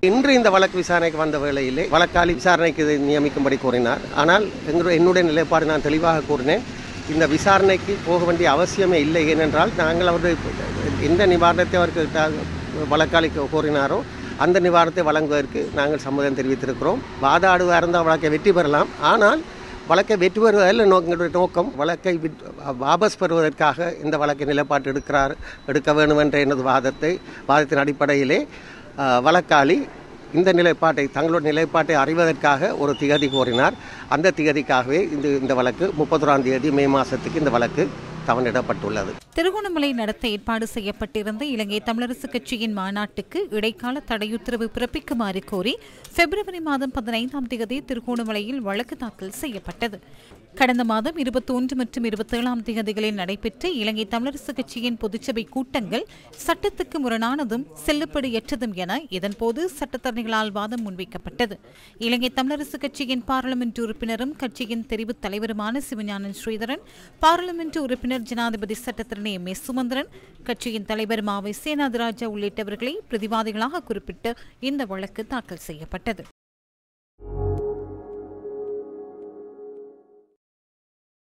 இன்று இந்த வழக்கு விசாரணைக்கு வந்த வேளையிலே வழக்காளி விசாரணைக்கு இதை நியமிக்கும்படி கூறினார் ஆனால் எங்களுடைய என்னுடைய நிலைப்பாடு நான் தெளிவாக கூறினேன் இந்த விசாரணைக்கு போக வேண்டிய அவசியமே இல்லை ஏனென்றால் நாங்கள் அவருடைய எந்த நிவாரணத்தை அவருக்கு த- வழக்காளி கோரினாரோ அந்த நிவாரணத்தை வழங்குவதற்கு நாங்கள் சம்மதம் தெரிவித்திருக்கிறோம் வாதாடுவாக இருந்தால் வழக்கை வெற்றி பெறலாம் ஆனால் வழக்கை வெற்றி பெறுவதில் நோ- எங்களுடைய நோக்கம் வழக்கை விட்- வாபஸ் பெறுவதற்காக இந்த வழக்கை நிலைப்பாட்டு எடுக்கிறார் எடுக்க வேண்டும் என்ற எனது வாதத்தை வாதத்தின் அடிப்படையிலே அஹ், வழக்காளி இந்த நிலைப்பாட்டை தங்களுடைய நிலைப்பாட்டை அறிவதற்காக ஒரு திகதி கோரினார் அந்த திகதிக்காகவே இந்த இந்த வழக்கு முப்பத்தொராம் தேதி மே மாதத்துக்கு இந்த வழக்கு தவணிடப்பட்டுள்ளது திருகோணமலை நடத்த ஏற்பாடு செய்யப்பட்டிருந்த இலங்கை தமிழரசு கட்சியின் மாநாட்டுக்கு இடைக்கால தடையுத்தரவு பிறப்பிக்குமாறு கோரி பிப்ரவரி மாதம் பதினைந்தாம் தேதி திருகோணமலையில் வழக்கு தாக்கல் செய்யப்பட்டது கடந்த மாதம் இருபத்தொன்று மற்றும் இருபத்தேழாம் தேதிகளில் நடைபெற்ற இலங்கை தமிழரசு கட்சியின் பொதுச்சபை கூட்டங்கள் சட்டத்துக்கு முரணானதும் செல்லுபடியற்றதும் என இதன்போது சட்டத்தரணிகளால் வாதம் முன்வைக்கப்பட்டது இலங்கை தமிழரசு கட்சியின் பாராளுமன்ற உறுப்பினரும் கட்சியின் தெரிவுத் தலைவருமான சிவஞானன் ஸ்ரீதரன் பாராளுமன்ற உறுப்பினர் ஜனாதிபதி சட்டத்தரணி எம் எஸ் சுமந்திரன் கட்சியின் தலைவர் மாவை சேனாதிராஜா உள்ளிட்டவர்களை பிரதிவாதிகளாக குறிப்பிட்டு இந்த வழக்கு தாக்கல் செய்யப்பட்டது